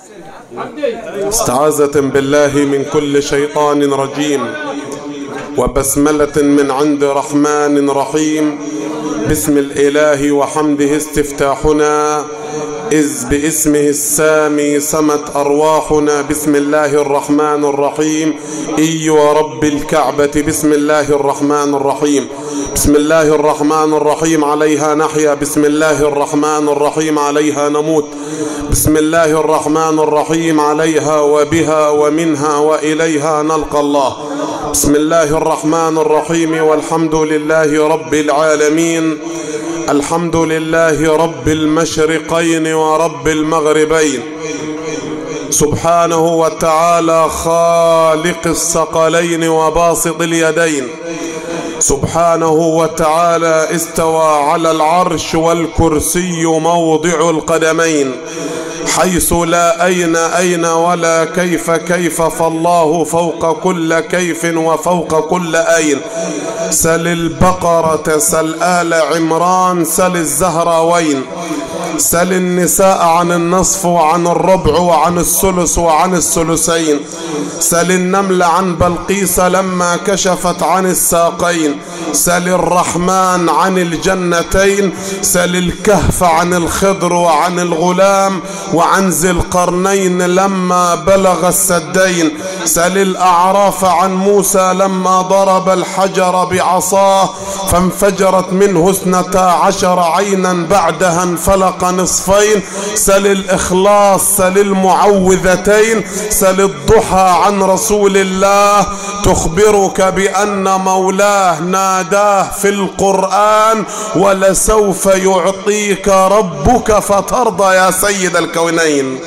استعاذة بالله من كل شيطان رجيم وبسملة من عند رحمن رحيم بسم الإله وحمده استفتاحنا إذ باسمه السامي سمت أرواحنا بسم الله الرحمن الرحيم إي ورب الكعبة بسم الله الرحمن الرحيم بسم الله الرحمن الرحيم عليها نحيا بسم الله الرحمن الرحيم عليها نموت بسم الله الرحمن الرحيم عليها وبها ومنها وإليها نلقى الله بسم الله الرحمن الرحيم والحمد لله رب العالمين الحمد لله رب المشرقين ورب المغربين سبحانه وتعالى خالق الثقلين وباسط اليدين سبحانه وتعالى استوى على العرش والكرسي موضع القدمين حيث لا أين أين ولا كيف كيف فالله فوق كل كيف وفوق كل أين سل البقرة سل آل عمران سل الزهراوين سل النساء عن النصف وعن الربع وعن الثلث وعن الثلثين سل النمل عن بلقيس لما كشفت عن الساقين سل الرحمن عن الجنتين سل الكهف عن الخضر وعن الغلام وعن ذي القرنين لما بلغ السدين سل الأعراف عن موسى لما ضرب الحجر بعصاه فانفجرت منه اثنتا عشر عينا بعدها انفلق نصفين سل الإخلاص سل المعوذتين سل الضحى عن رسول الله تخبرك بأن مولاه ناداه في القرآن ولسوف يعطيك ربك فترضى يا سيد الكونين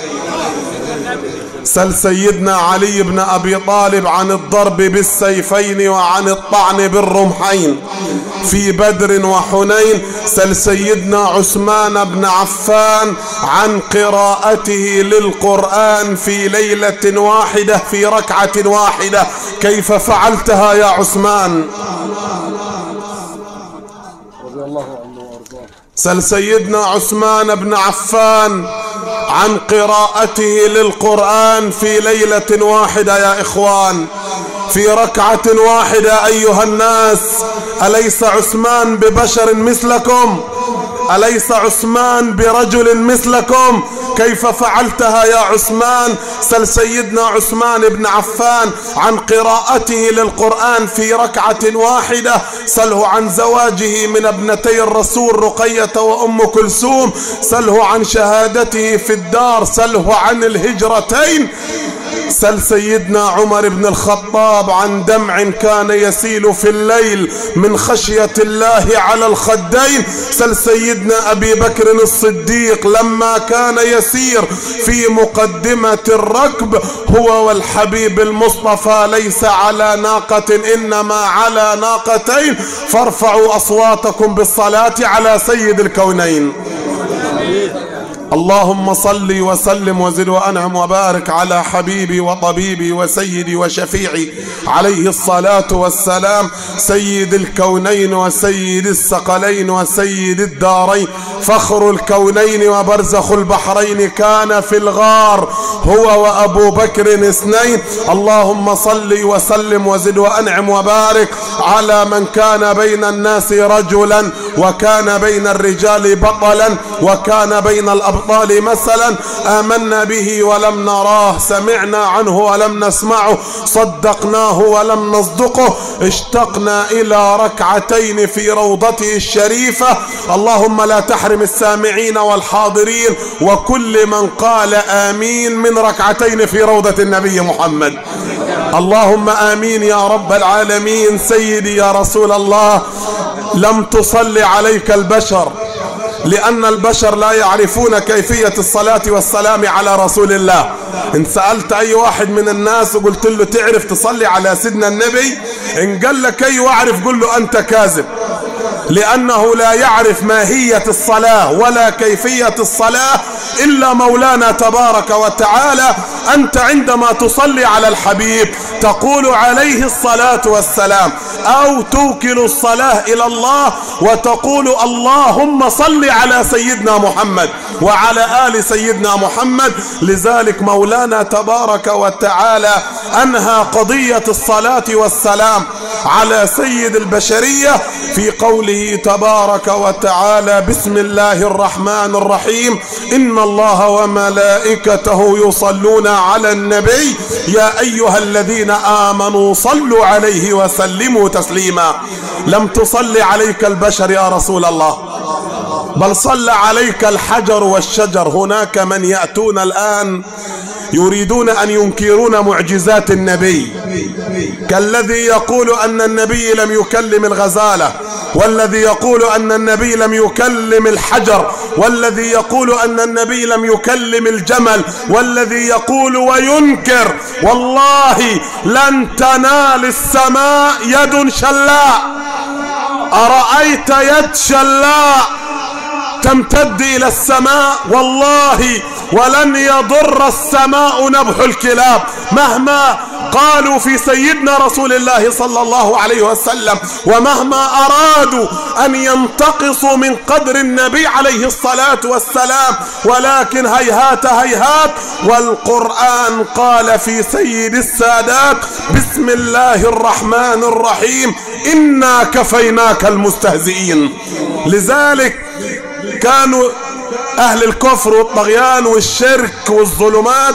سل سيدنا علي بن أبي طالب عن الضرب بالسيفين وعن الطعن بالرمحين في بدر وحنين سل سيدنا عثمان بن عفان عن قراءته للقرآن في ليلة واحدة في ركعة واحدة كيف فعلتها يا عثمان سل سيدنا عثمان بن عفان عن قراءته للقرآن في ليلة واحدة يا إخوان في ركعة واحدة أيها الناس أليس عثمان ببشر مثلكم أليس عثمان برجل مثلكم كيف فعلتها يا عثمان سل سيدنا عثمان بن عفان عن قراءته للقرآن في ركعة واحدة سله عن زواجه من ابنتي الرسول رقية وأم كلثوم سله عن شهادته في الدار سله عن الهجرتين سل سيدنا عمر بن الخطاب عن دمع كان يسيل في الليل من خشية الله على الخدين سل سيدنا أبي بكر الصديق لما كان يسير في مقدمة الركب هو والحبيب المصطفى ليس على ناقة إنما على ناقتين فارفعوا أصواتكم بالصلاة على سيد الكونين اللهم صل وسلم وزد وأنعم وبارك على حبيبي وطبيبي وسيدي وشفيعي عليه الصلاة والسلام سيد الكونين وسيد الثقلين وسيد الدارين فخر الكونين وبرزخ البحرين كان في الغار هو وأبو بكر اثنين اللهم صل وسلم وزد وأنعم وبارك على من كان بين الناس رجلا وكان بين الرجال بطلا وكان بين الأبطال مثلا آمنا به ولم نراه سمعنا عنه ولم نسمعه صدقناه ولم نصدقه اشتقنا إلى ركعتين في روضته الشريفة اللهم لا تحرم السامعين والحاضرين وكل من قال آمين من ركعتين في روضة النبي محمد اللهم آمين يا رب العالمين سيدي يا رسول الله لم تصلي عليك البشر لأن البشر لا يعرفون كيفية الصلاة والسلام على رسول الله إن سألت أي واحد من الناس وقلت له تعرف تصلي على سيدنا النبي إن قال لك أي واعرف قل له أنت كاذب لأنه لا يعرف ماهية الصلاة ولا كيفية الصلاة إلا مولانا تبارك وتعالى أنت عندما تصلي على الحبيب تقول عليه الصلاة والسلام أو توكل الصلاة إلى الله وتقول اللهم صل على سيدنا محمد وعلى آل سيدنا محمد لذلك مولانا تبارك وتعالى أنهى قضية الصلاة والسلام على سيد البشرية في قوله تبارك وتعالى بسم الله الرحمن الرحيم إن الله وملائكته يصلون على النبي يا أيها الذين آمنوا صلوا عليه وسلموا تسليما لم تصل عليك البشر يا رسول الله بل صلى عليك الحجر والشجر هناك من يأتون الآن يريدون أن ينكرون معجزات النبي كالذي يقول أن النبي لم يكلم الغزالة والذي يقول أن النبي لم يكلم الحجر والذي يقول أن النبي لم يكلم الجمل والذي يقول وينكر والله لن تنال السماء يد شلاء أرأيت يد شلاء تمتد إلى السماء والله ولن يضر السماء نبح الكلاب مهما قالوا في سيدنا رسول الله صلى الله عليه وسلم ومهما أرادوا أن ينتقصوا من قدر النبي عليه الصلاة والسلام ولكن هيهات هيهات والقرآن قال في سيد السادات بسم الله الرحمن الرحيم إنا كفيناك المستهزئين لذلك كانوا أهل الكفر والطغيان والشرك والظلمات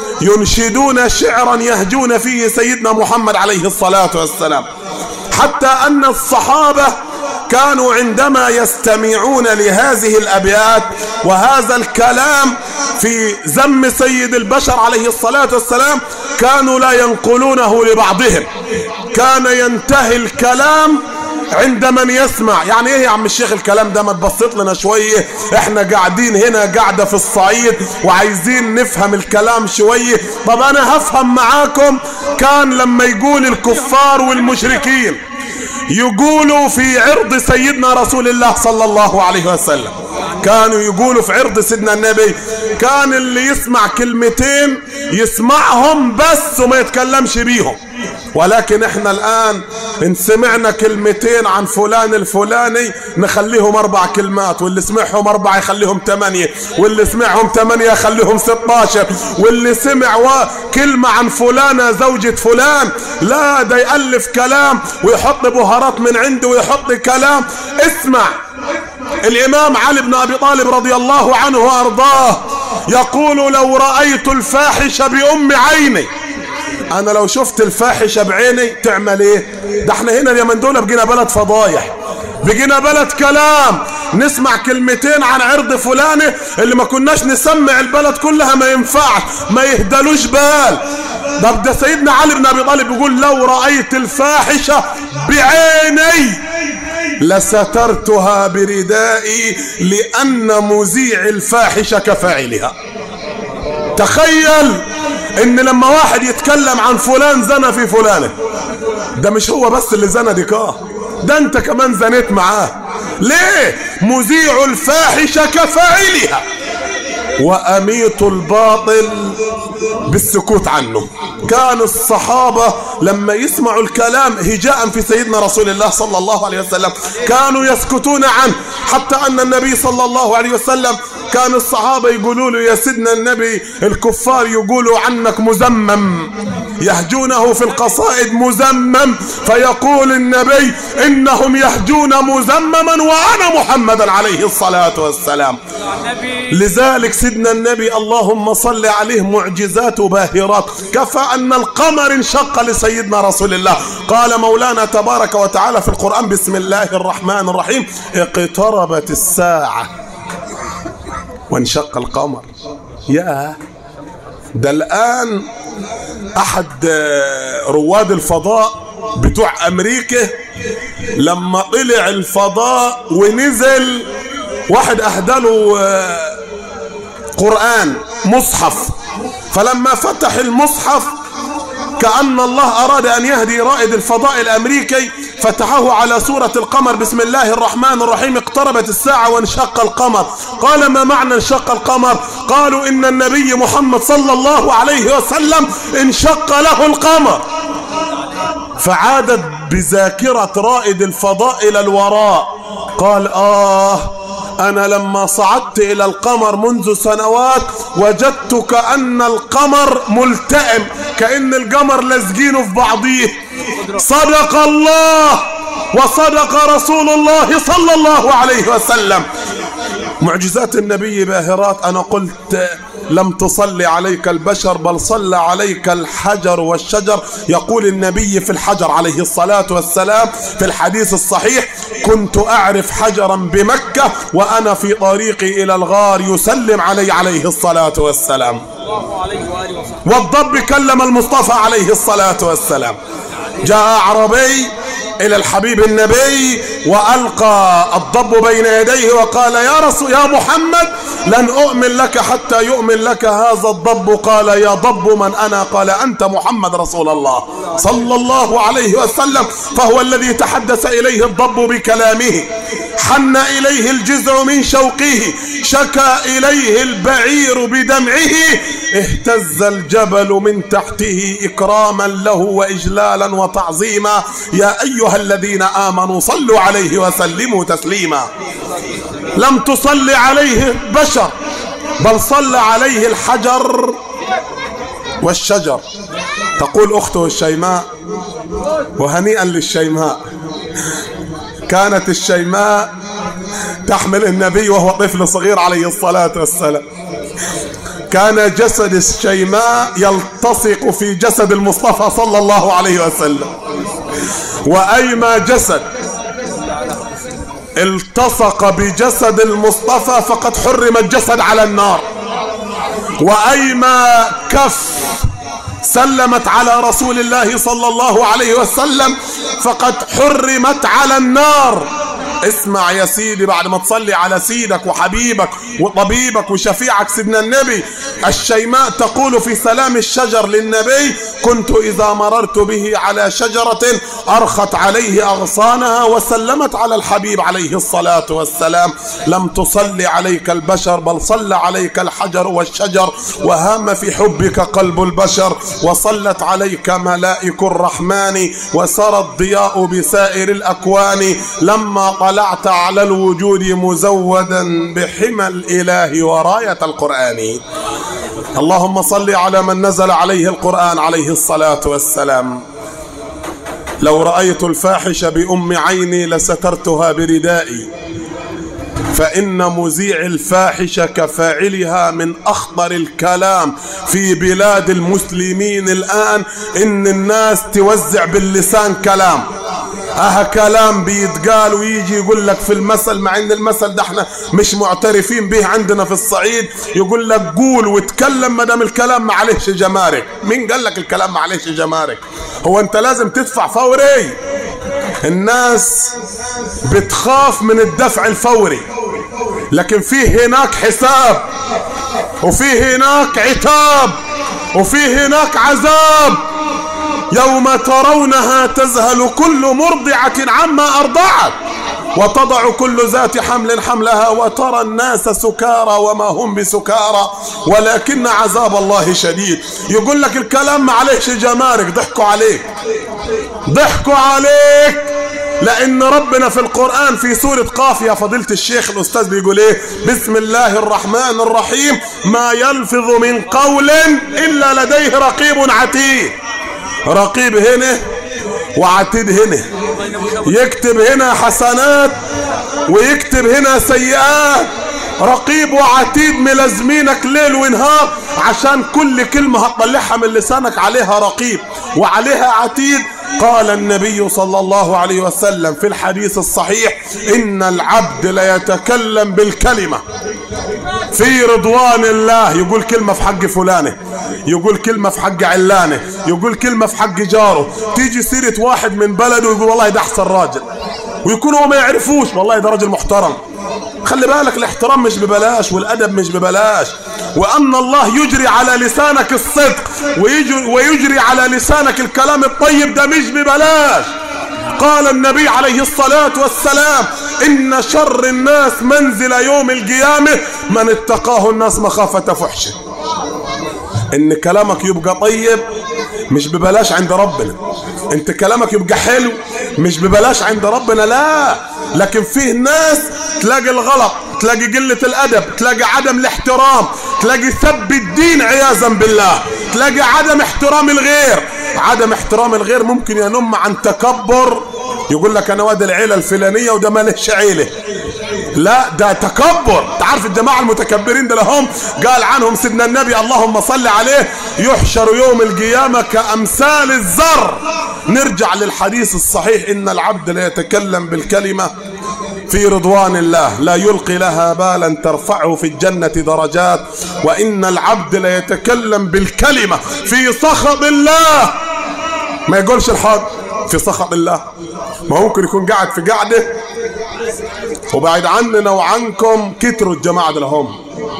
ينشدون شعرا يهجون فيه سيدنا محمد عليه الصلاة والسلام حتى أن الصحابة كانوا عندما يستمعون لهذه الأبيات وهذا الكلام في ذم سيد البشر عليه الصلاة والسلام كانوا لا ينقلونه لبعضهم كان ينتهي الكلام عند من يسمع يعني ايه يا عم الشيخ الكلام ده ما تبسط لنا شوية احنا قاعدين هنا قاعدة في الصعيد وعايزين نفهم الكلام شوية طب انا هفهم معاكم كان لما يقول الكفار والمشركين يقولوا في عرض سيدنا رسول الله صلى الله عليه وسلم كانوا يقولوا في عرض سيدنا النبي كان اللي يسمع كلمتين يسمعهم بس وما يتكلمش بيهم ولكن احنا الان ان سمعنا كلمتين عن فلان الفلاني نخليهم اربع كلمات واللي سمعهم اربعة يخليهم ثمانية واللي سمعهم ثمانية يخليهم ستاشر واللي سمع كلمة عن فلانة زوجة فلان لا ده يألف كلام ويحط بهارات من عنده ويحط كلام اسمع الامام علي بن ابي طالب رضي الله عنه وارضاه يقول لو رأيت الفاحش بأم عيني انا لو شفت الفاحشة بعيني تعمل ايه ده احنا هنا اليمن دول بقينا بلد فضايح بقينا بلد كلام نسمع كلمتين عن عرض فلانة اللي ما كناش نسمع البلد كلها ما ينفعش ما يهدلوش بال ده ده سيدنا علي بن ابي طالب بيقول لو رأيت الفاحشة بعيني لسترتها بردائي لأن مذيع الفاحشة كفاعلها تخيل ان لما واحد يتكلم عن فلان زنى في فلانة ده مش هو بس اللي زنى ديكاه ده انت كمان زنيت معاه ليه مذيع الفاحشة كفاعلها وأميت الباطل بالسكوت عنه كان الصحابة لما يسمعوا الكلام هجاء في سيدنا رسول الله صلى الله عليه وسلم كانوا يسكتون عنه حتى أن النبي صلى الله عليه وسلم كان الصحابة يقولوا له يا سيدنا النبي الكفار يقولوا عنك مزمم يهجونه في القصائد مزمم فيقول النبي إنهم يهجون مزمما وأنا محمدا عليه الصلاة والسلام لذلك سيدنا النبي اللهم صل عليه معجزات باهرات كفى أن القمر انشق لسيدنا رسول الله قال مولانا تبارك وتعالى في القرآن بسم الله الرحمن الرحيم اقتربت الساعة وانشق القمر يا ده الآن أحد رواد الفضاء بتوع أمريكا لما طلع الفضاء ونزل واحد أهدله قرآن مصحف فلما فتح المصحف كأن الله أراد أن يهدي رائد الفضاء الأمريكي فتحه على سورة القمر بسم الله الرحمن الرحيم اقتربت الساعة وانشق القمر قال ما معنى انشق القمر قالوا إن النبي محمد صلى الله عليه وسلم انشق له القمر فعادت بذاكرة رائد الفضاء إلى الوراء قال آه أنا لما صعدت إلى القمر منذ سنوات وجدت كأن القمر ملتئم كأن القمر لازقينه في بعضيه صدق الله وصدق رسول الله صلى الله عليه وسلم معجزات النبي باهرات أنا قلت لم تصلي عليك البشر بل صلى عليك الحجر والشجر يقول النبي في الحجر عليه الصلاة والسلام في الحديث الصحيح كنت أعرف حجرا بمكة وأنا في طريقي إلى الغار يسلم علي عليه الصلاة والسلام والضب كلم المصطفى عليه الصلاة والسلام جاء عربي إلى الحبيب النبي وألقى الضب بين يديه وقال يا رسول يا محمد لن أؤمن لك حتى يؤمن لك هذا الضب قال يا ضب من أنا قال أنت محمد رسول الله صلى الله عليه وسلم فهو الذي تحدث إليه الضب بكلامه حن إليه الجزع من شوقه شكى إليه البعير بدمعه اهتز الجبل من تحته إكراما له وإجلالا وتعظيما يا أيها الذين آمنوا صلوا عليه وسلموا تسليما لم تصل عليه بشر بل صلى عليه الحجر والشجر تقول أخته الشيماء وهنيئا للشيماء كانت الشيماء تحمل النبي وهو طفل صغير عليه الصلاة والسلام كان جسد الشيماء يلتصق في جسد المصطفى صلى الله عليه وسلم وأيما جسد التصق بجسد المصطفى فقد حرم الجسد على النار وأيما كف سلمت على رسول الله صلى الله عليه وسلم فقد حرمت على النار اسمع يا سيدي بعد ما تصلي على سيدك وحبيبك وطبيبك وشفيعك سيدنا النبي الشيماء تقول في سلام الشجر للنبي كنت إذا مررت به على شجرة أرخت عليه أغصانها وسلمت على الحبيب عليه الصلاة والسلام لم تصلي عليك البشر بل صلى عليك الحجر والشجر وهام في حبك قلب البشر وصلت عليك ملائك الرحمن وسرى الضياء بسائر الأكوان لما طلعت على الوجود مزودا بحمى الإله وراية القرآن اللهم صل على من نزل عليه القرآن عليه الصلاة والسلام لو رأيت الفاحش بأم عيني لسترتها بردائي فإن مذيع الفاحشة كفاعلها من أخطر الكلام في بلاد المسلمين الآن إن الناس توزع باللسان كلام اه كلام بيتقال ويجي يقول لك في المثل مع ان المثل ده احنا مش معترفين به عندنا في الصعيد يقول لك قول واتكلم ما دام الكلام معلش جمارك مين قال لك الكلام معلش جمارك هو انت لازم تدفع فوري الناس بتخاف من الدفع الفوري لكن في هناك حساب وفي هناك عتاب وفي هناك عذاب يوم ترونها تذهل كل مرضعة عما أرضعت وتضع كل ذات حمل حملها وترى الناس سكارى وما هم بسكارى ولكن عذاب الله شديد يقول لك الكلام معلش جمارك ضحكوا عليك ضحكوا عليك لأن ربنا في القرآن في سورة قاف يا فضيلة الشيخ الأستاذ بيقول إيه بسم الله الرحمن الرحيم ما يلفظ من قول إلا لديه رقيب عتيد رقيب هنا وعتيد هنا يكتب هنا حسنات ويكتب هنا سيئات رقيب وعتيد ملازمينك ليل ونهار عشان كل كلمة هتطلعها من لسانك عليها رقيب وعليها عتيد قال النبي صلى الله عليه وسلم في الحديث الصحيح إن العبد ليتكلم بالكلمة في رضوان الله يقول كلمة في حق فلانة يقول كلمة في حق علانة يقول كلمة في حق جاره تيجي سيرة واحد من بلده ويقول والله ده أحسن راجل ويكون هو ما يعرفوش والله ده راجل محترم خلي بالك الاحترام مش ببلاش والأدب مش ببلاش وأن الله يجري على لسانك الصدق ويجري, ويجري على لسانك الكلام الطيب ده مش ببلاش قال النبي عليه الصلاة والسلام إن شر الناس منزل يوم القيامة من اتقاه الناس مخافة فحشه ان كلامك يبقى طيب مش ببلاش عند ربنا انت كلامك يبقى حلو مش ببلاش عند ربنا لا لكن فيه ناس تلاقي الغلط تلاقي قلة الأدب تلاقي عدم الاحترام تلاقي سب الدين عياذا بالله تلاقي عدم احترام الغير عدم احترام الغير ممكن ينم عن تكبر يقول لك انا واد العيله الفلانيه وده مالهش عيله لا ده تكبر تعرف الجماعه المتكبرين ده لهم قال عنهم سيدنا النبي اللهم صل عليه يحشر يوم القيامه كامثال الزر نرجع للحديث الصحيح ان العبد لا يتكلم بالكلمه في رضوان الله لا يلقي لها بالا ترفعه في الجنة درجات وإن العبد لا يتكلم بالكلمة في سخط الله ما يقولش الحق في سخط الله ما ممكن يكون قاعد في قعدة وبعد عننا وعنكم كتروا الجماعة ده لهم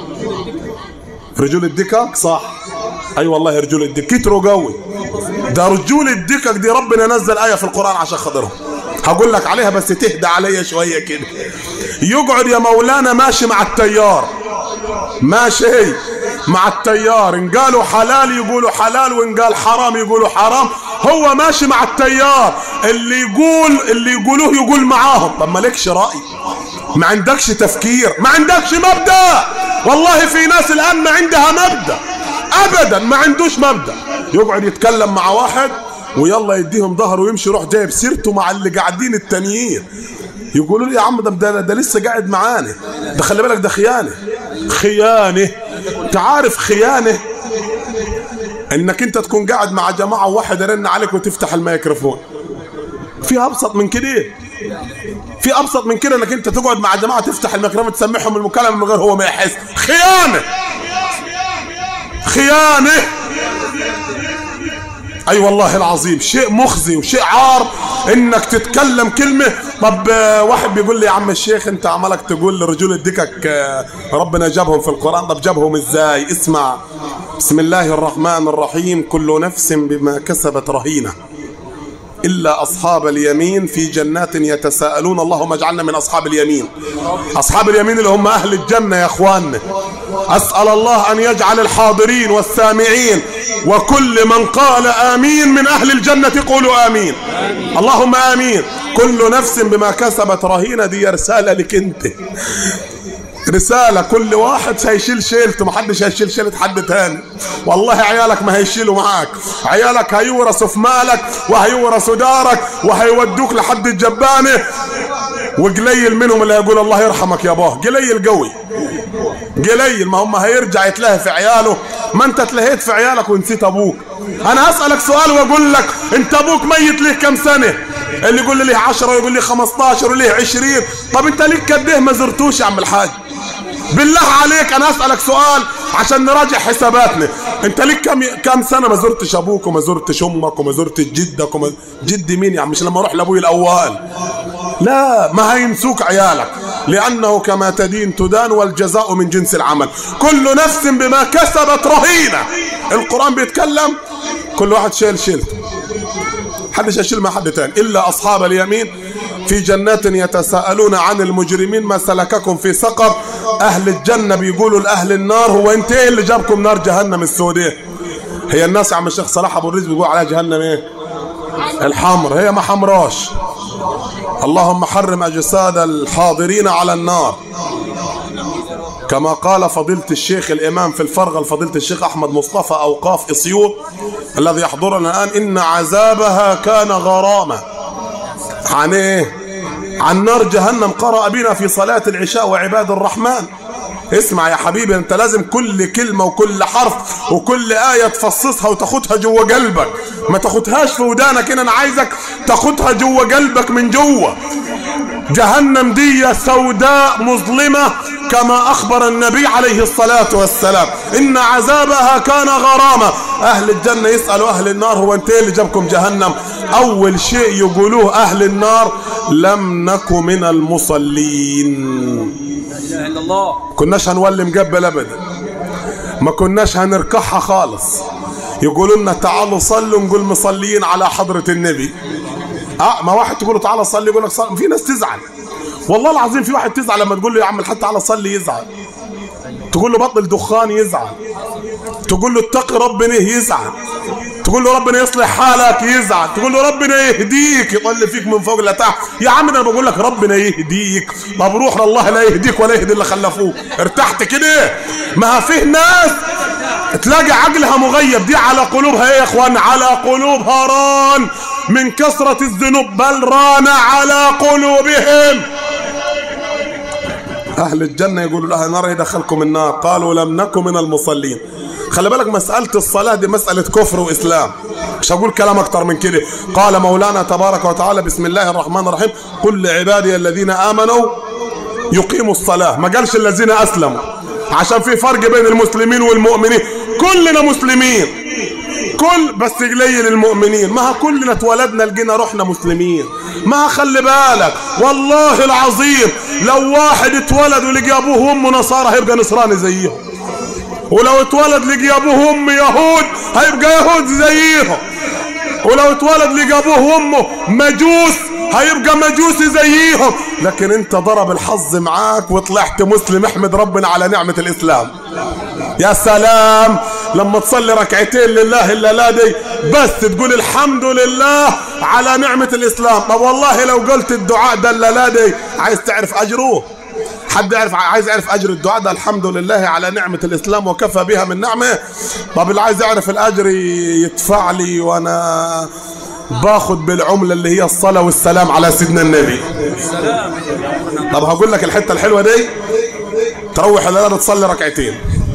رجول الدكك صح اي أيوة والله رجول الدكك كتروا قوي ده رجول الدكك دي ربنا نزل آية في القرآن عشان خاطرهم هقول لك عليها بس تهدى عليا شوية كده يقعد يا مولانا ماشي مع التيار ماشي مع التيار ان قالوا حلال يقولوا حلال وان قال حرام يقولوا حرام هو ماشي مع التيار اللي يقول اللي يقولوه يقول معاهم طب مالكش رأي ما عندكش تفكير ما عندكش مبدأ والله في ناس الآن ما عندها مبدأ أبدا ما عندوش مبدأ يقعد يتكلم مع واحد ويلا يديهم ظهره ويمشي يروح جايب سيرته مع اللي قاعدين التانيين يقولوا لي يا عم ده, ده, ده لسه قاعد معانا ده خلي بالك ده خيانه خيانه تعرف خيانه انك انت تكون قاعد مع جماعه وواحد يرن عليك وتفتح الميكروفون في ابسط من كده في ابسط من كده انك انت تقعد مع جماعه تفتح الميكروفون تسمعهم المكالمه من غير هو ما يحس خيانه خيانه اي أيوة والله العظيم شيء مخزي وشيء عار انك تتكلم كلمه طب واحد بيقول لي يا عم الشيخ انت عملك تقول لرجول الدكك ربنا جابهم في القران طب جابهم ازاي اسمع بسم الله الرحمن الرحيم كل نفس بما كسبت رهينه إلا أصحاب اليمين في جنات يتساءلون اللهم اجعلنا من أصحاب اليمين أصحاب اليمين اللي هم أهل الجنة يا أخواننا أسأل الله أن يجعل الحاضرين والسامعين وكل من قال آمين من أهل الجنة قولوا آمين اللهم آمين كل نفس بما كسبت رهينة دي رسالة لك أنت رسالة كل واحد هيشيل شيلته محدش هيشيل شيلة حد تاني والله عيالك ما هيشيلوا معاك عيالك هيورثوا في مالك وهيورثوا دارك وهيودوك لحد الجبانة وقليل منهم اللي هيقول الله يرحمك يا باه قليل قوي قليل ما هم هيرجع يتلهي في عياله ما انت تلهيت في عيالك ونسيت ابوك انا هسألك سؤال واقول لك انت ابوك ميت ليه كم سنة اللي يقول لي ليه 10 ويقول لي 15 وليه 20 طب انت ليك قد ايه ما زرتوش يا عم الحاج بالله عليك انا اسالك سؤال عشان نراجع حساباتنا انت ليك كم كم سنه ما زرتش ابوك وما زرتش امك وما زرتش جدك وما جدي مين يعني مش لما اروح لابوي الاول لا ما هينسوك عيالك لانه كما تدين تدان والجزاء من جنس العمل كل نفس بما كسبت رهينه القران بيتكلم كل واحد شايل شيلته حدش يشيل مع حد تاني الا اصحاب اليمين في جنات يتساءلون عن المجرمين ما سلككم في سقر اهل الجنه بيقولوا لاهل النار هو انت ايه اللي جابكم نار جهنم السوداء هي الناس يا عم الشيخ صلاح ابو الرزق بيقول عليها جهنم ايه الحمر هي ما حمراش اللهم حرم اجساد الحاضرين على النار كما قال فضيلة الشيخ الإمام في الفرغل فضيلة الشيخ أحمد مصطفى أوقاف إسيوط الذي يحضرنا الآن إن عذابها كان غرامة عن إيه؟ عن نار جهنم قرأ بنا في صلاة العشاء وعباد الرحمن اسمع يا حبيبي انت لازم كل كلمة وكل حرف وكل آية تفصصها وتاخدها جوه قلبك ما تاخدهاش في ودانك انا عايزك تاخدها جوه قلبك من جوه جهنم دي سوداء مظلمة كما أخبر النبي عليه الصلاة والسلام إن عذابها كان غرامة أهل الجنة يسألوا أهل النار هو أنت اللي جابكم جهنم أول شيء يقولوه أهل النار لم نك من المصلين لا اله الا الله كناش هنولي مقبل أبدا ما كناش هنركعها خالص يقولوا لنا تعالوا صلوا نقول مصلين على حضرة النبي اه ما واحد تقول له تعالى صلي يقول لك صلي في ناس تزعل والله العظيم في واحد تزعل لما تقول له يا عم الحاج تعالى صلي يزعل تقول له بطل دخان يزعل تقول له اتقي ربنا يزعل تقول له ربنا يصلح حالك يزعل تقول له ربنا يهديك يطل فيك من فوق لتحت يا عم انا بقول لك ربنا يهديك طب روح لله لا يهديك ولا يهدي اللي خلفوه ارتحت كده ما فيه ناس تلاقي عقلها مغيب دي على قلوبها ايه يا اخوان على قلوبها ران من كثرة الذنوب بل ران على قلوبهم أهل الجنة يقولوا لها نار يدخلكم النار قالوا لم نكن من المصلين خلي بالك مسألة الصلاة دي مسألة كفر وإسلام مش هقول كلام أكتر من كده قال مولانا تبارك وتعالى بسم الله الرحمن الرحيم قل لعبادي الذين آمنوا يقيموا الصلاة ما قالش الذين أسلموا عشان في فرق بين المسلمين والمؤمنين كلنا مسلمين كل بس قليل المؤمنين ما كلنا اتولدنا لقينا رحنا مسلمين ما خلي بالك والله العظيم لو واحد اتولد ولقي ابوه وامه نصارى هيبقى نصراني زيهم ولو اتولد لقي ابوه وامه يهود هيبقى يهود زيهم ولو اتولد لقى ابوه وامه مجوس هيبقى مجوسي زيهم لكن انت ضرب الحظ معاك وطلعت مسلم احمد ربنا على نعمة الاسلام يا سلام لما تصلي ركعتين لله الا لا دي بس تقول الحمد لله على نعمة الاسلام طب والله لو قلت الدعاء ده الا لا دي عايز تعرف اجره حد يعرف عايز يعرف اجر الدعاء ده الحمد لله على نعمة الاسلام وكفى بها من نعمة طب اللي عايز يعرف الاجر يدفع لي وانا باخد بالعملة اللي هي الصلاة والسلام على سيدنا النبي طب هقول لك الحتة الحلوة دي تروح الليلة تصلي ركعتين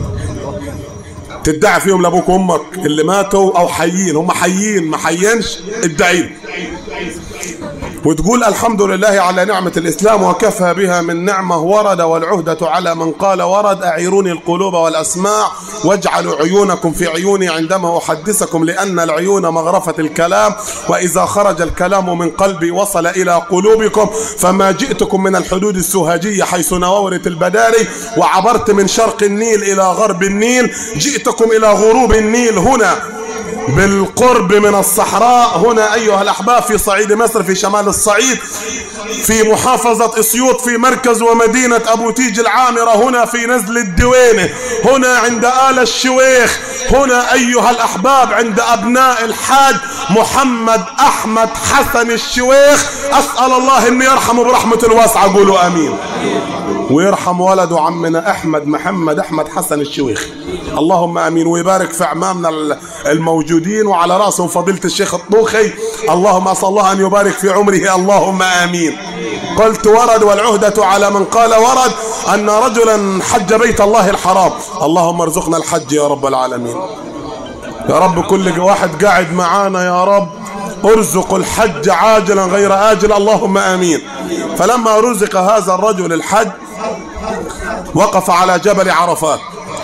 تدعي فيهم لابوك وامك اللي ماتوا او حيين هم حيين ما حيينش ادعي وتقول الحمد لله على نعمة الإسلام وكفى بها من نعمة ورد والعهدة على من قال ورد أعيروني القلوب والأسماع واجعلوا عيونكم في عيوني عندما أحدثكم لأن العيون مغرفة الكلام وإذا خرج الكلام من قلبي وصل إلى قلوبكم فما جئتكم من الحدود السوهجية حيث نورت البداري وعبرت من شرق النيل إلى غرب النيل جئتكم إلى غروب النيل هنا بالقرب من الصحراء هنا أيها الأحباب في صعيد مصر في شمال الصعيد في محافظة اسيوط في مركز ومدينة أبو تيج العامرة هنا في نزل الدوينة هنا عند آل الشويخ هنا أيها الأحباب عند أبناء الحاج محمد أحمد حسن الشويخ أسأل الله أن يرحمه برحمة الواسعة قولوا آمين ويرحم ولده عمنا أحمد محمد أحمد حسن الشويخ اللهم آمين ويبارك في أعمامنا الموجودين وعلى رأسهم فضيلة الشيخ الطوخي اللهم أسأل الله أن يبارك في عمره اللهم آمين قلت ورد والعهدة على من قال ورد أن رجلا حج بيت الله الحرام اللهم ارزقنا الحج يا رب العالمين يا رب كل واحد قاعد معانا يا رب ارزق الحج عاجلا غير آجل اللهم آمين فلما رزق هذا الرجل الحج وقف على جبل عرفات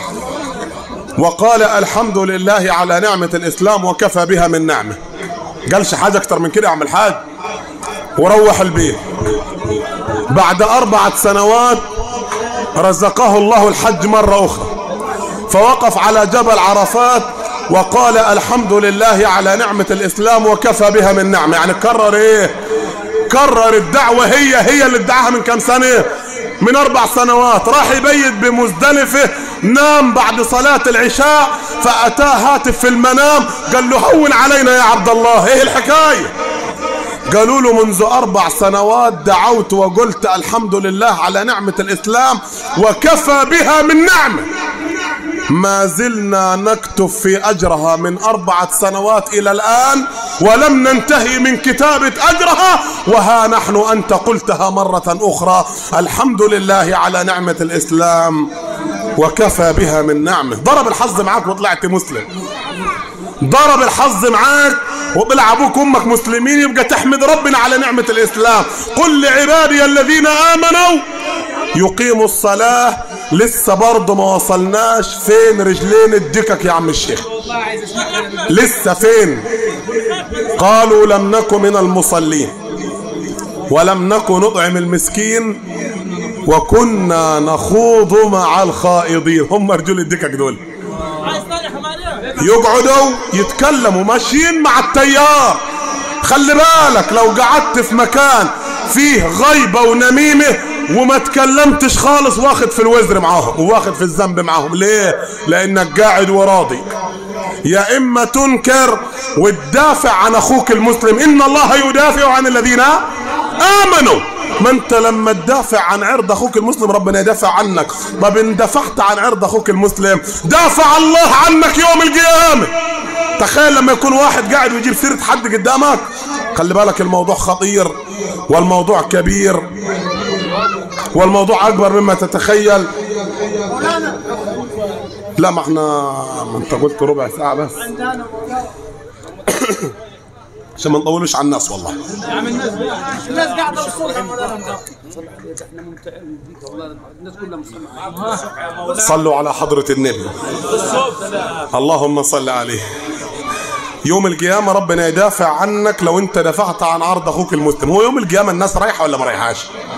وقال الحمد لله على نعمة الإسلام وكفى بها من نعمة قالش حاجة أكتر من كده أعمل حاج وروح البيت بعد أربعة سنوات رزقه الله الحج مرة أخرى فوقف على جبل عرفات وقال الحمد لله على نعمة الإسلام وكفى بها من نعمة يعني كرر إيه كرر الدعوة هي هي اللي ادعاها من كم سنة من أربع سنوات راح يبيت بمزدلفة نام بعد صلاة العشاء فأتاه هاتف في المنام قال له هون علينا يا عبد الله ايه الحكاية قالوا له منذ أربع سنوات دعوت وقلت الحمد لله على نعمة الإسلام وكفى بها من نعمة ما زلنا نكتب في أجرها من أربعة سنوات إلى الآن ولم ننتهي من كتابة أجرها وها نحن أنت قلتها مرة أخرى الحمد لله على نعمة الإسلام وكفى بها من نعمة ضرب الحظ معاك وطلعت مسلم ضرب الحظ معاك وطلع ابوك وامك مسلمين يبقى تحمد ربنا على نعمة الاسلام قل لعبادي الذين امنوا يقيموا الصلاة لسه برضه ما وصلناش فين رجلين الدكك يا عم الشيخ لسه فين قالوا لم نكن من المصلين ولم نكن نطعم المسكين وكنا نخوض مع الخائضين هم رجل الدكك دول يقعدوا يتكلموا ماشيين مع التيار خلي بالك لو قعدت في مكان فيه غيبة ونميمة وما تكلمتش خالص واخد في الوزر معاهم وواخد في الذنب معاهم ليه لانك قاعد وراضي يا اما تنكر وتدافع عن اخوك المسلم ان الله يدافع عن الذين امنوا ما انت لما تدافع عن عرض اخوك المسلم ربنا يدافع عنك طب ان دافعت عن عرض اخوك المسلم دافع الله عنك يوم القيامه تخيل لما يكون واحد قاعد ويجيب سيره حد قدامك خلي بالك الموضوع خطير والموضوع كبير والموضوع اكبر مما تتخيل لا ما احنا ما انت قلت ربع ساعه بس عشان ما نطولوش على الناس والله الناس قاعده الصبح احنا ممتعين بيك والله الناس كلها مستمعه صلوا على حضرة النبي اللهم صل عليه يوم القيامة ربنا يدافع عنك لو انت دافعت عن عرض اخوك المسلم هو يوم القيامة الناس رايحة ولا ما رايحاش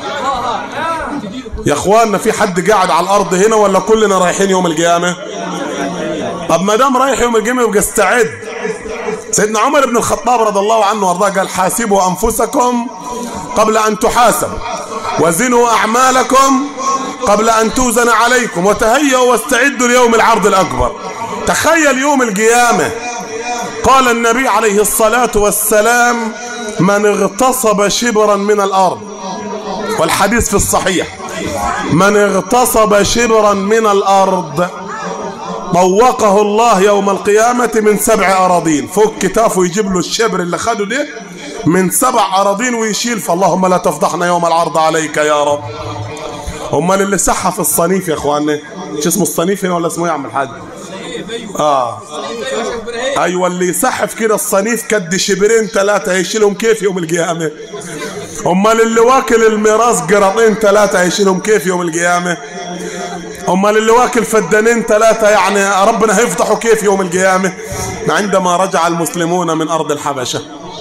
يا اخواننا في حد قاعد على الارض هنا ولا كلنا رايحين يوم القيامة طب ما دام رايح يوم القيامة يبقى استعد سيدنا عمر بن الخطاب رضي الله عنه وارضاه قال حاسبوا انفسكم قبل ان تحاسبوا وزنوا اعمالكم قبل ان توزن عليكم وتهيئوا واستعدوا ليوم العرض الاكبر تخيل يوم القيامه قال النبي عليه الصلاه والسلام من اغتصب شبرا من الارض والحديث في الصحيح من اغتصب شبرا من الارض طوقه الله يوم القيامة من سبع أراضين فوق كتافه يجيب له الشبر اللي خده ده من سبع أراضين ويشيل فاللهم لا تفضحنا يوم العرض عليك يا رب امال اللي سحى في الصنيف يا اخواننا شو اسمه الصنيف هنا ولا اسمه ايه يا عم الحاج اه ايوه اللي يسحف كده الصنيف كد شبرين ثلاثه هيشيلهم كيف يوم القيامه امال اللي واكل الميراث قراطين ثلاثه هيشيلهم كيف يوم القيامه امال اللي واكل فدانين ثلاثه يعني ربنا هيفضحوا كيف يوم القيامه عندما رجع المسلمون من ارض الحبشه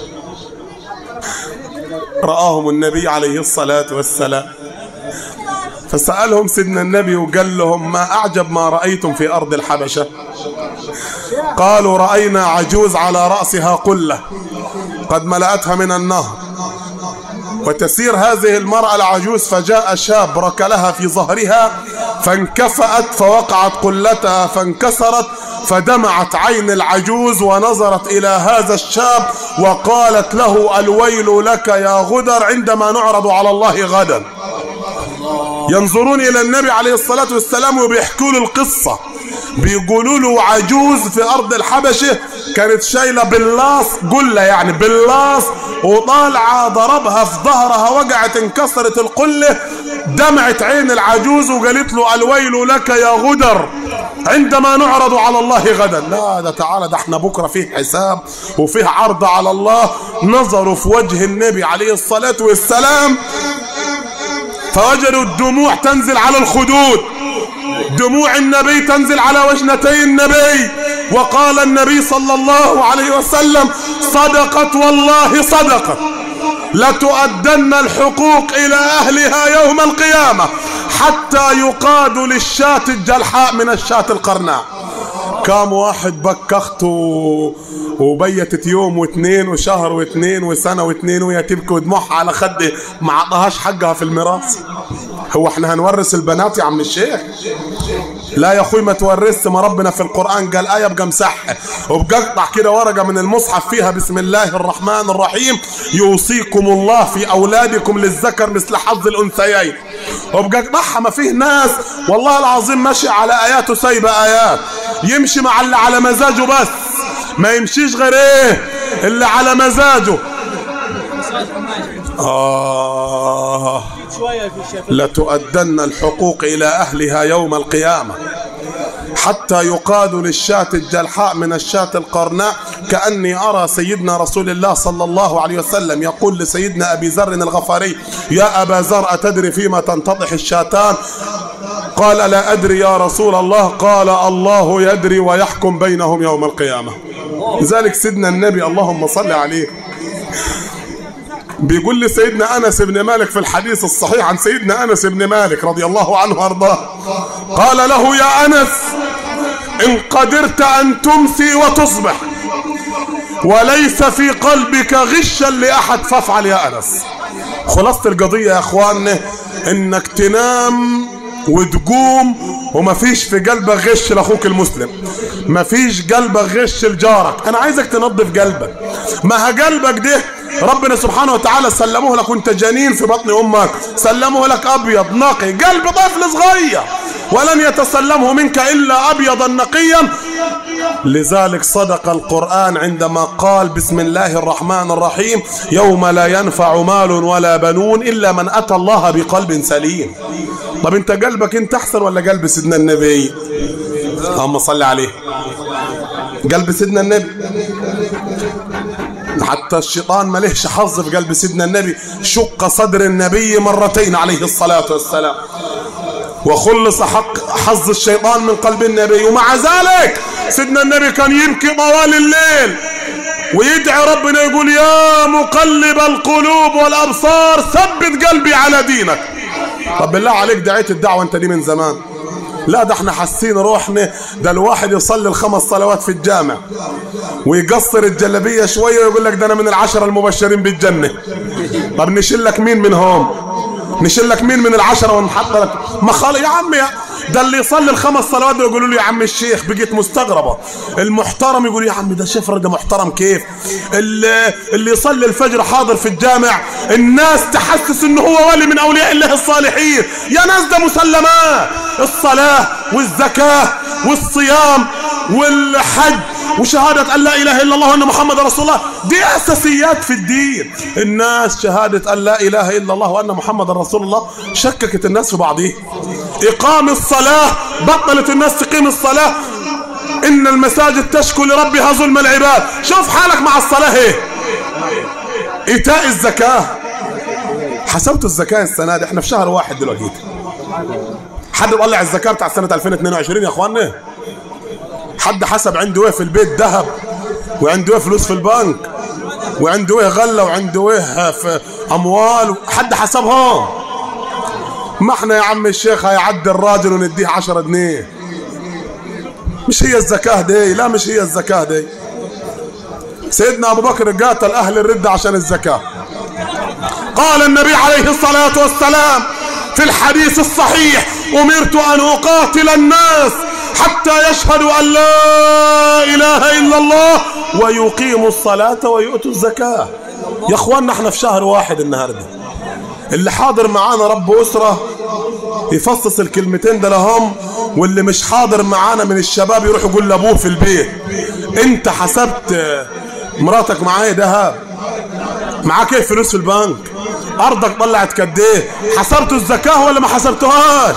رآهم النبي عليه الصلاة والسلام فسألهم سيدنا النبي وقال لهم ما أعجب ما رأيتم في أرض الحبشة قالوا رأينا عجوز على رأسها قلة قد ملأتها من النهر وتسير هذه المرأة العجوز فجاء شاب ركلها في ظهرها فانكفأت فوقعت قلتها فانكسرت فدمعت عين العجوز ونظرت إلى هذا الشاب وقالت له الويل لك يا غدر عندما نعرض على الله غدا ينظرون إلى النبي عليه الصلاة والسلام وبيحكوا له القصة بيقولوا له عجوز في أرض الحبشة كانت شايلة باللاص قلة يعني باللاص وطالعة ضربها في ظهرها وقعت انكسرت القلة دمعت عين العجوز وقالت له الويل لك يا غدر عندما نعرض على الله غدا لا ده تعالى ده احنا بكرة فيه حساب وفيه عرض على الله نظروا في وجه النبي عليه الصلاة والسلام فوجدوا الدموع تنزل على الخدود دموع النبي تنزل على وجنتي النبي وقال النبي صلى الله عليه وسلم صدقت والله صدقت لتؤدن الحقوق إلى أهلها يوم القيامة حتى يقاد للشاة الجلحاء من الشاة القرناء كام واحد بكخت و... وبيتت يوم واثنين وشهر واثنين وسنة واثنين وهي تبكي ودموعها على خده ما عطاهاش حقها في الميراث هو احنا هنورث البنات يا عم الشيخ لا يا اخوي ما تورثش ما ربنا في القرآن قال آية ابقى مسحها وابقى اقطع كده ورقة من المصحف فيها بسم الله الرحمن الرحيم يوصيكم الله في أولادكم للذكر مثل حظ الأنثيين وابقى اقطعها ما فيه ناس والله العظيم ماشي على آيات وسايبة آيات يمشي مع اللي على مزاجه بس ما يمشيش غير ايه اللي على مزاجه آه لتؤدن الحقوق إلى أهلها يوم القيامة حتى يقاد للشاة الجلحاء من الشاة القرناء كأني أرى سيدنا رسول الله صلى الله عليه وسلم يقول لسيدنا أبي ذر الغفاري يا أبا ذر أتدري فيما تنتطح الشاتان قال لا أدري يا رسول الله قال الله يدري ويحكم بينهم يوم القيامة لذلك سيدنا النبي اللهم صل عليه بيقول لي سيدنا انس بن مالك في الحديث الصحيح عن سيدنا انس بن مالك رضي الله عنه وارضاه قال له يا انس ان قدرت ان تمسي وتصبح وليس في قلبك غشا لأحد فافعل يا أنس خلاصة القضية يا أخوان إنك تنام وتقوم ومفيش في قلبك غش لاخوك المسلم مفيش قلبك غش لجارك انا عايزك تنظف قلبك ما قلبك ده ربنا سبحانه وتعالى سلمه لك وانت جنين في بطن امك سلمه لك ابيض نقي قلب طفل صغير ولن يتسلمه منك الا ابيضا نقيا لذلك صدق القرآن عندما قال بسم الله الرحمن الرحيم يوم لا ينفع مال ولا بنون إلا من أتى الله بقلب سليم طب انت قلبك انت احسن ولا قلب سيدنا النبي اللهم صل عليه قلب سيدنا النبي حتى الشيطان ما لهش حظ في قلب سيدنا النبي شق صدر النبي مرتين عليه الصلاة والسلام وخلص حق حظ الشيطان من قلب النبي ومع ذلك سيدنا النبي كان يبكي طوال الليل ويدعي ربنا يقول يا مقلب القلوب والابصار ثبت قلبي على دينك طب بالله عليك دعيت الدعوه انت دي من زمان لا ده احنا حاسين روحنا ده الواحد يصلي الخمس صلوات في الجامع ويقصر الجلبيه شويه ويقول لك ده انا من العشره المبشرين بالجنه طب نشيل لك مين منهم نشيل لك مين من العشرة ونحط لك ما خال يا عم يا ده اللي يصلي الخمس صلوات يقولوا له يا عم الشيخ بقيت مستغربة المحترم يقول يا عم ده شفر ده محترم كيف اللي, اللي يصلي الفجر حاضر في الجامع الناس تحسس انه هو ولي من اولياء الله الصالحين يا ناس ده مسلمات الصلاة والزكاة والصيام والحج وشهادة أن لا إله إلا الله وأن محمد رسول الله دي أساسيات في الدين الناس شهادة أن لا إله إلا الله وأن محمد رسول الله شككت الناس في بعضها إقام الصلاة بطلت الناس تقيم الصلاة إن المساجد تشكو لربها ظلم العباد شوف حالك مع الصلاة ايه إيتاء الزكاة حسبت الزكاة السنة دي احنا في شهر واحد دلوقتي حد طلع الزكاة بتاع سنة 2022 يا اخوانا حد حسب عنده ايه في البيت ذهب وعنده ايه فلوس في البنك وعنده ايه غله وعنده ايه في اموال حد حسبها ما احنا يا عم الشيخ هيعدي الراجل ونديه 10 جنيه مش هي الزكاه دي لا مش هي الزكاه دي سيدنا ابو بكر قاتل اهل الرده عشان الزكاه قال النبي عليه الصلاه والسلام في الحديث الصحيح امرت ان اقاتل الناس حتى يشهدوا أن لا إله إلا الله ويقيموا الصلاة ويؤتوا الزكاة يا أخواننا احنا في شهر واحد النهاردة اللي حاضر معانا رب أسرة يفصص الكلمتين ده لهم واللي مش حاضر معانا من الشباب يروح يقول لأبوه في البيت انت حسبت مراتك معايا دهب معاك ايه فلوس في البنك ارضك طلعت قد ايه حسبتوا الزكاه ولا ما حسبتوهاش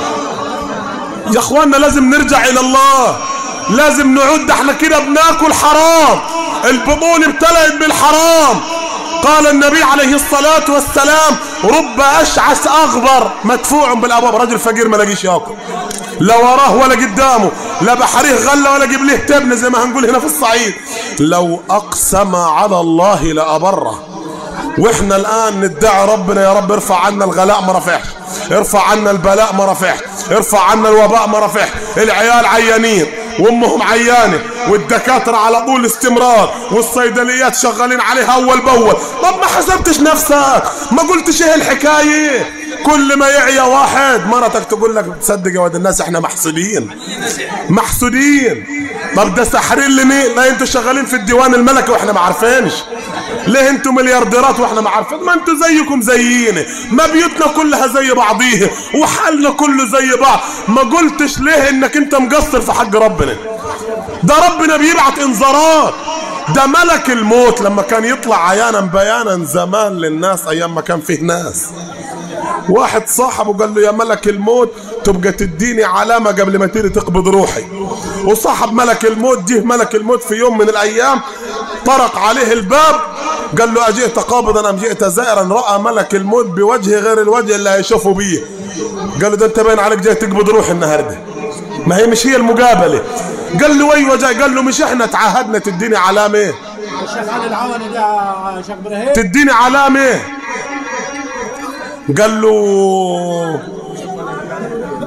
يا اخوانا لازم نرجع الى الله لازم نعود ده احنا كده بناكل حرام البطون ابتلت بالحرام قال النبي عليه الصلاة والسلام رب أشعث أغبر مدفوع بالأبواب رجل فقير ما لاقيش ياكل لا وراه ولا قدامه لا بحريه غلة ولا جيب له تبن زي ما هنقول هنا في الصعيد لو أقسم على الله لأبره واحنا الآن ندعي ربنا يا رب ارفع عنا الغلاء ما رفعش ارفع عنا البلاء ما رفعش ارفع عنا الوباء ما رفعش العيال عيانين وامهم عيانه والدكاتره على طول استمرار والصيدليات شغالين عليها اول باول طب ما حسبتش نفسك ما قلتش ايه الحكايه كل ما يعيا واحد مرتك تقول لك تصدق يا ولد الناس احنا محسودين محسودين طب ده ساحرين لمين لا انتوا شغالين في الديوان الملكي واحنا ما عارفينش ليه انتوا مليارديرات واحنا ما عارفين ما انتوا زيكم زينا ما بيوتنا كلها زي بعضيها وحالنا كله زي بعض ما قلتش ليه انك انت مقصر في حق ربنا ده ربنا بيبعت انذارات ده ملك الموت لما كان يطلع عيانا بيانا زمان للناس ايام ما كان فيه ناس واحد صاحبه قال له يا ملك الموت تبقى تديني علامة قبل ما تيجي تقبض روحي وصاحب ملك الموت جه ملك الموت في يوم من الأيام طرق عليه الباب قال له أجئت قابضا أم جئت زائرا رأى ملك الموت بوجه غير الوجه اللي هيشوفه بيه قال له ده انت باين عليك جاي تقبض روح النهارده ما هي مش هي المقابلة قال له ايوه جاي قال له مش احنا تعهدنا تديني علامة ايه الشيخ علي العواني ده شيخ ابراهيم تديني علامة ايه قال له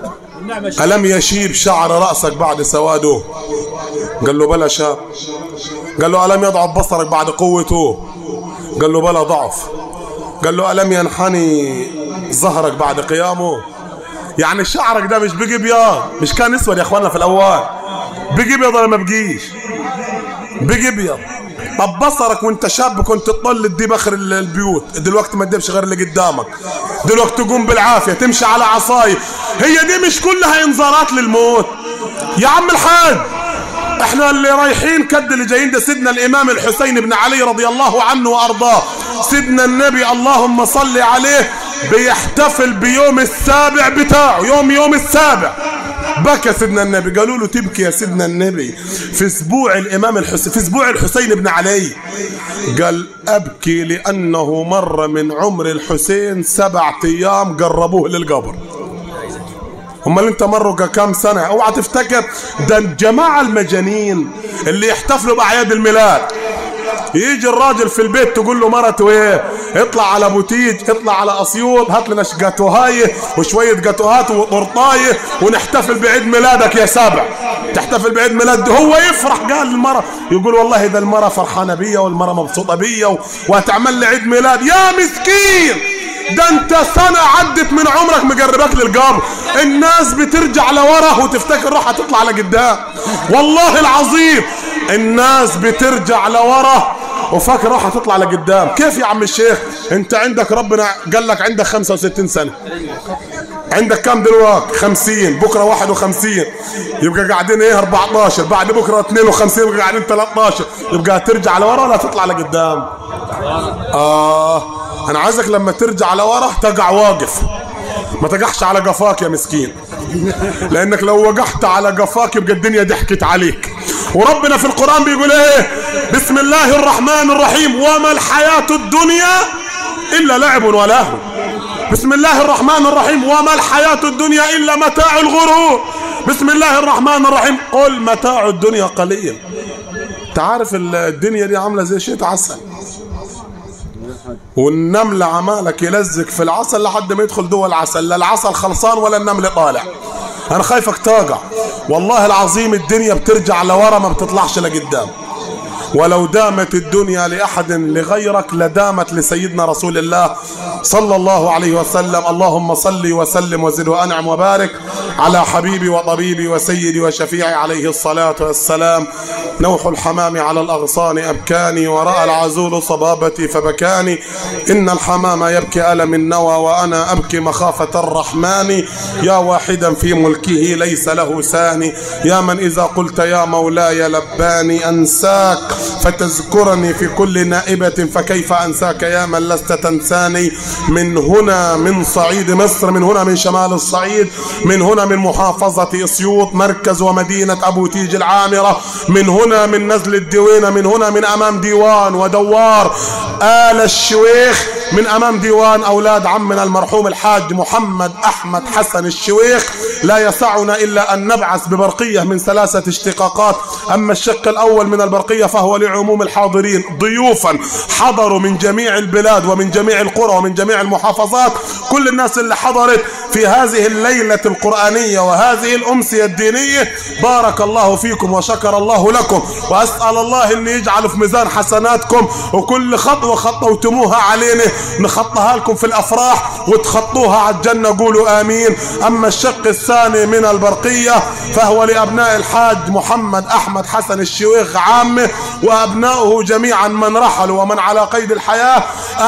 والنعمة الشيخ ألم يشيب شعر رأسك بعد سواده قال له بلا شاب قال له ألم يضعف بصرك بعد قوته قال له بلا ضعف قال له ألم ينحني ظهرك بعد قيامه يعني شعرك ده مش بقي ابيض مش كان اسود يا اخوانا في الاول بقي ابيض ولا ما بقيش بقي ابيض طب بصرك وانت شاب كنت تطل تدي بخر ال- البيوت دلوقتي ما تديبش غير اللي قدامك دلوقتي تقوم بالعافيه تمشي على عصاي هي دي مش كلها انذارات للموت يا عم الحاج احنا اللي رايحين كد اللي جايين ده سيدنا الامام الحسين بن علي رضي الله عنه وارضاه سيدنا النبي اللهم صل عليه بيحتفل بيوم السابع بتاعه يوم يوم السابع بكى سيدنا النبي قالوا له تبكي يا سيدنا النبي في اسبوع الامام الحسين في اسبوع الحسين بن علي قال ابكي لانه مر من عمر الحسين سبعة ايام قربوه للقبر امال انت مروا كام سنه اوعى تفتكر ده الجماعه المجانين اللي يحتفلوا باعياد الميلاد يجي الراجل في البيت تقول له مرته ايه اطلع على بوتيج اطلع على اسيوط هات لنا جاتوهايه وشويه جاتوهات وقرطايه ونحتفل بعيد ميلادك يا سابع تحتفل بعيد ميلاد هو يفرح قال للمرة يقول والله ده المرة فرحانة بيا والمرة مبسوطة بيا و- وهتعمل لي عيد ميلاد يا مسكين ده انت سنة عدت من عمرك مقربك للقبر الناس بترجع لورا وتفتكر روحها تطلع لقدام والله العظيم الناس بترجع لورا وفاكر روحها تطلع لقدام كيف يا عم الشيخ انت عندك ربنا قال لك عندك 65 سنة عندك كم دلوقتي 50 بكره 51 يبقى قاعدين ايه 14 بعد بكره 52 يبقى قاعدين 13 يبقى ترجع لورا ولا تطلع لقدام اه انا عايزك لما ترجع لورا تقع واقف ما تقعش على قفاك يا مسكين لانك لو وقعت على قفاك يبقى الدنيا ضحكت عليك وربنا في القران بيقول ايه بسم الله الرحمن الرحيم وما الحياه الدنيا الا لعب ولهو بسم الله الرحمن الرحيم وما الحياة الدنيا إلا متاع الغرور بسم الله الرحمن الرحيم قل متاع الدنيا قليل تعرف الدنيا دي عاملة زي شيء عسل والنمل عمالك يلزق في العسل لحد ما يدخل جوه العسل لا العسل خلصان ولا النمل طالع انا خايفك تقع والله العظيم الدنيا بترجع لورا ما بتطلعش لقدام ولو دامت الدنيا لأحد لغيرك لدامت لسيدنا رسول الله صلى الله عليه وسلم اللهم صل وسلم وزد وأنعم وبارك على حبيبي وطبيبي وسيدي وشفيعي عليه الصلاة والسلام نوح الحمام على الأغصان أبكاني ورأى العزول صبابتي فبكاني إن الحمام يبكي ألم النوى وأنا أبكي مخافة الرحمن يا واحدا في ملكه ليس له ثاني يا من إذا قلت يا مولاي لباني أنساك فتذكرني في كل نائبة فكيف أنساك يا من لست تنساني من هنا من صعيد مصر من هنا من شمال الصعيد من هنا من محافظة أسيوط مركز ومدينة أبو تيج العامرة من هنا من نزل الدوينة من هنا من أمام ديوان ودوار آل الشويخ من أمام ديوان أولاد عمنا المرحوم الحاج محمد أحمد حسن الشويخ لا يسعنا إلا أن نبعث ببرقية من ثلاثة اشتقاقات أما الشق الأول من البرقية فهو لعموم الحاضرين ضيوفا حضروا من جميع البلاد ومن جميع القرى ومن جميع المحافظات كل الناس اللي حضرت في هذه الليلة القرآنية وهذه الأمسية الدينية بارك الله فيكم وشكر الله لكم وأسأل الله أن يجعل في ميزان حسناتكم وكل خطوة خطوتموها علينا نخطها لكم في الأفراح وتخطوها على الجنة قولوا آمين أما الشق الثاني من البرقية فهو لأبناء الحاج محمد أحمد حسن الشويخ عامه وأبناؤه جميعا من رحلوا ومن على قيد الحياة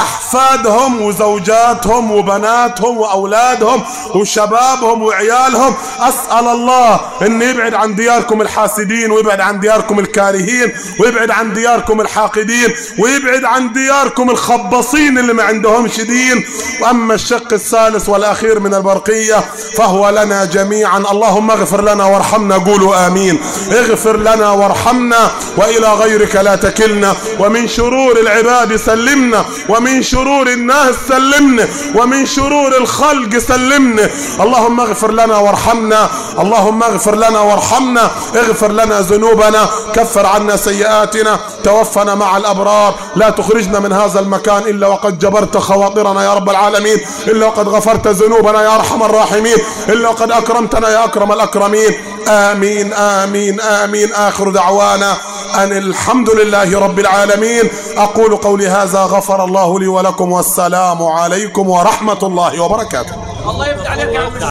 أحفادهم وزوجاتهم وبناتهم وأولادهم وشبابهم وعيالهم أسأل الله أن يبعد عن دياركم الحاسدين ويبعد عن دياركم الكارهين ويبعد عن دياركم الحاقدين ويبعد عن دياركم الخبصين اللي ما عندهمش دين وأما الشق الثالث والأخير من البرقية فهو لنا جميعا اللهم اغفر لنا وارحمنا قولوا آمين اغفر لنا وارحمنا وإلى غير بك لا تكلنا ومن شرور العباد سلمنا ومن شرور الناس سلمنا ومن شرور الخلق سلمنا اللهم اغفر لنا وارحمنا اللهم اغفر لنا وارحمنا اغفر لنا ذنوبنا كفر عنا سيئاتنا توفنا مع الأبرار لا تخرجنا من هذا المكان إلا وقد جبرت خواطرنا يا رب العالمين إلا وقد غفرت ذنوبنا يا أرحم الراحمين إلا وقد أكرمتنا يا أكرم الأكرمين آمين آمين آمين آخر دعوانا أن الحمد لله رب العالمين أقول قولي هذا غفر الله لي ولكم والسلام عليكم ورحمة الله وبركاته الله يفتح عليك يا عم